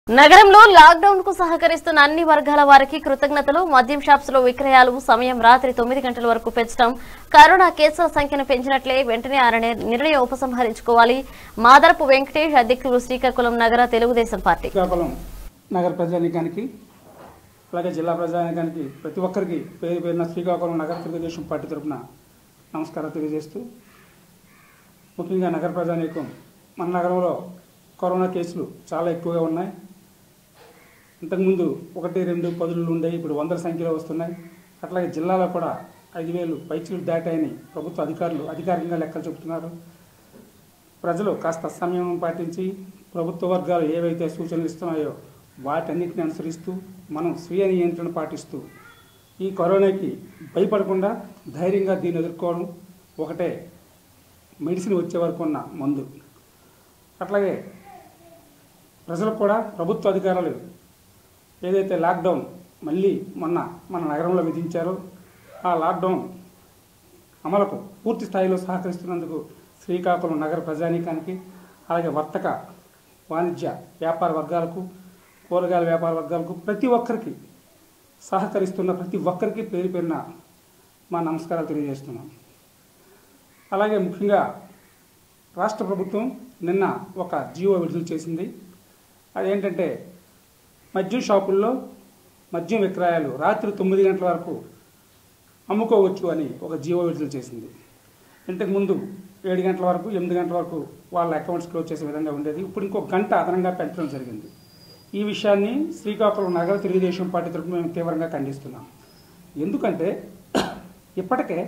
నగరంలో లాక్డౌన్ కు సహకరిస్తున్న అన్ని వర్గాల వారికి కృతజ్ఞతలు మద్యం షాప్స్ లో విక్రయాలు సమయం రాత్రి తొమ్మిది గంటల వరకు పెంచడం కరోనా కేసుల సంఖ్యను పెంచినట్లే వెంటనే ఆ నిర్ణయ- నిర్ణయం ఉపసంహరించుకోవాలి మాదరపు వెంకటేష్ అధ్యక్షులు శ్రీకాకుళం నగర తెలుగుదేశం పార్టీ శ్రీకాకుళం నగర ప్రజానీకానికి అలాగే జిల్లా ప్రజానీకానికి ప్రతి ఒక్కరికి పేరు పేరున శ్రీకాకుళం నగర తెలుగుదేశం పార్టీ తరఫున నమస్కారం తెలియజేస్తూ ముఖ్యంగా నగర ప్రజానీకం మన నగరంలో కరోనా కేసులు చాలా ఎక్కువగా ఉన్నాయి ఇంతకుముందు ఒకటి రెండు పదులు ఉండేవి ఇప్పుడు వందల సంఖ్యలో వస్తున్నాయి అట్లాగే జిల్లాలో కూడా ఐదు వేలు పైచులు దాటాయని ప్రభుత్వ అధికారులు అధికారికంగా లెక్కలు చెబుతున్నారు ప్రజలు కాస్త సంయమనం పాటించి ప్రభుత్వ వర్గాలు ఏవైతే సూచనలు ఇస్తున్నాయో వాటన్నిటిని అనుసరిస్తూ మనం స్వీయ నియంత్రణ పాటిస్తూ ఈ కరోనాకి భయపడకుండా ధైర్యంగా దీన్ని ఎదుర్కోవడం ఒకటే మెడిసిన్ వచ్చే వరకు ఉన్న మందు అట్లాగే ప్రజలకు కూడా ప్రభుత్వ అధికారులు ఏదైతే లాక్డౌన్ మళ్ళీ మొన్న మన నగరంలో విధించారో ఆ లాక్డౌన్ అమలుకు పూర్తి స్థాయిలో సహకరిస్తున్నందుకు శ్రీకాకుళం నగర ప్రజానీకానికి అలాగే వర్తక వాణిజ్య వ్యాపార వర్గాలకు కూరగాయల వ్యాపార వర్గాలకు ప్రతి ఒక్కరికి సహకరిస్తున్న ప్రతి ఒక్కరికి పేరు పేరున మా నమస్కారాలు తెలియజేస్తున్నాం అలాగే ముఖ్యంగా రాష్ట్ర ప్రభుత్వం నిన్న ఒక జియో విడుదల చేసింది అదేంటంటే మద్యం షాపుల్లో మద్యం విక్రయాలు రాత్రి తొమ్మిది గంటల వరకు అమ్ముకోవచ్చు అని ఒక జియో విడుదల చేసింది ఇంతకుముందు ఏడు గంటల వరకు ఎనిమిది గంటల వరకు వాళ్ళ అకౌంట్స్ క్లోజ్ చేసే విధంగా ఉండేది ఇప్పుడు ఇంకో గంట అదనంగా పెంచడం జరిగింది ఈ విషయాన్ని శ్రీకాకుళం నగర తెలుగుదేశం పార్టీ తరఫున మేము తీవ్రంగా ఖండిస్తున్నాం ఎందుకంటే ఇప్పటికే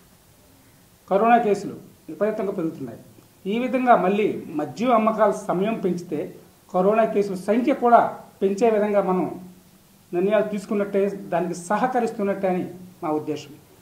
కరోనా కేసులు విపరీతంగా పెరుగుతున్నాయి ఈ విధంగా మళ్ళీ మద్యం అమ్మకాల సమయం పెంచితే కరోనా కేసుల సంఖ్య కూడా పెంచే విధంగా మనం నిర్ణయాలు తీసుకున్నట్టే దానికి సహకరిస్తున్నట్టే అని మా ఉద్దేశం